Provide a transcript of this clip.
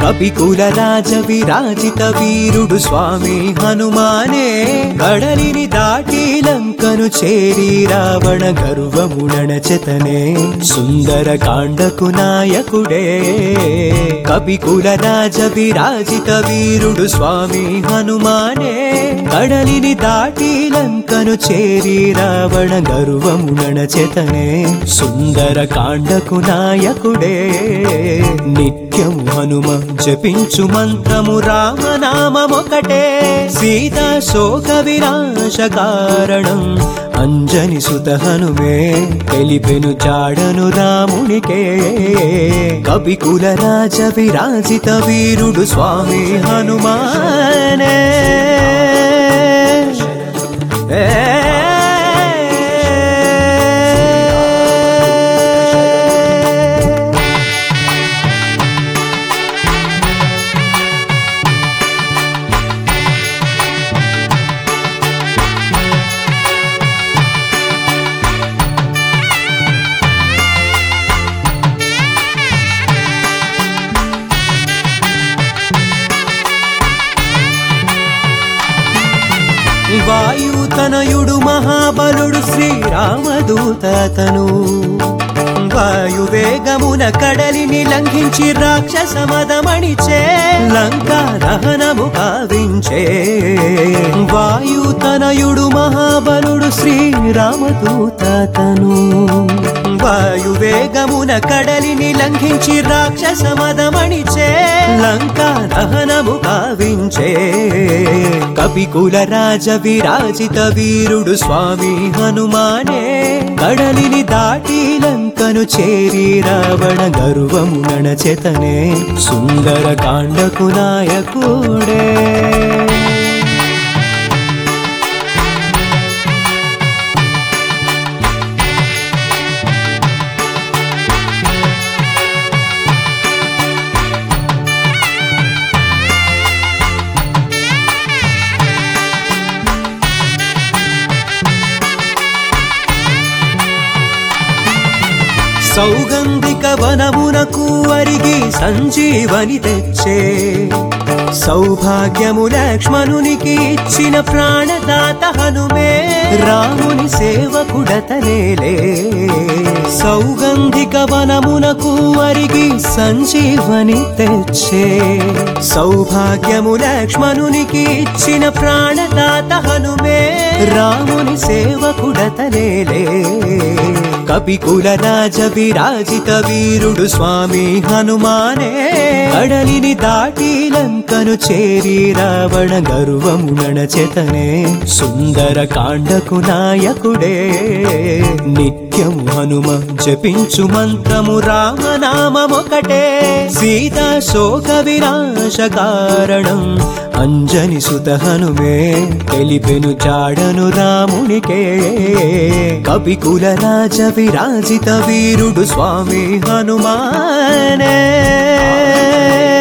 కపికుల రాజ విరాజిత వీరుడు స్వామి హనుమానే కడలిని దాటి లంకను చేరి రావణ గర్వముడనచెతనే సుందర కాండకు నాయకుడే కపికుల రాజ విరాజిత వీరుడు స్వామి హనుమానే కడలిని దాటి లంకను చేరి రావణ గర్వముడనచెతనే సుందర కాండకు నాయకుడే నిత్యము హనుమ జపించు మంత్రము రామనామమొకటే సీతా శోక వినాశ కారణం అంజని సుత హనుమే తెలిపెను చాడను రామునికే కవికుల రాజ విరాజిత వీరుడు స్వామి హనుమానే ఏ వాయుతనయుడు మహాబలుడు శ్రీరామదూతను వాయువేగమున కడలిని లంఘించి రాక్షస మదమణిచే లంకా దహనము కావించే వాయుతనయుడు మహాబలుడు శ్రీరామదూతను వాయువేగమున కడలిని లంఘించి రాక్షస మదమణిచే లంకా దహనము కావించే కపికుల రాజ విరాజిత వీరుడు స్వామి హనుమానే కడలిని దాటి లంకను చేరి రావణ గర్వము నడచెతనే సుందర కాండకు నాయకుడే సౌగంధిక వనమునకు అరిగి సంజీవని తెచ్చే సౌభాగ్యము లక్ష్మణునికి ఇచ్చిన ప్రాణదాత హనుమే రాముని సేవకుడతనేలే సౌగంధిక వనమునకు అరిగి సంజీవని తెచ్చే సౌభాగ్యము లక్ష్మణునికి ఇచ్చిన ప్రాణదాత హనుమే రాముని సేవకుడతనేలే కపికుల రాజ విరాజిత వీరుడు స్వామి హనుమానే కడలిని దాటి లంకను చేరి రావణ గర్వము నడచెతనే సుందర కాండకు నాయకుడే నిత్యము హనుమ జపించు మంత్రము రామనామమొకటే సీతా శోక వినాశ కారణం అంజని సుత హనుమే తెలిపెను చాడను రామునికే కవికుల రాజ విరాజిత వీరుడు స్వామి హనుమానే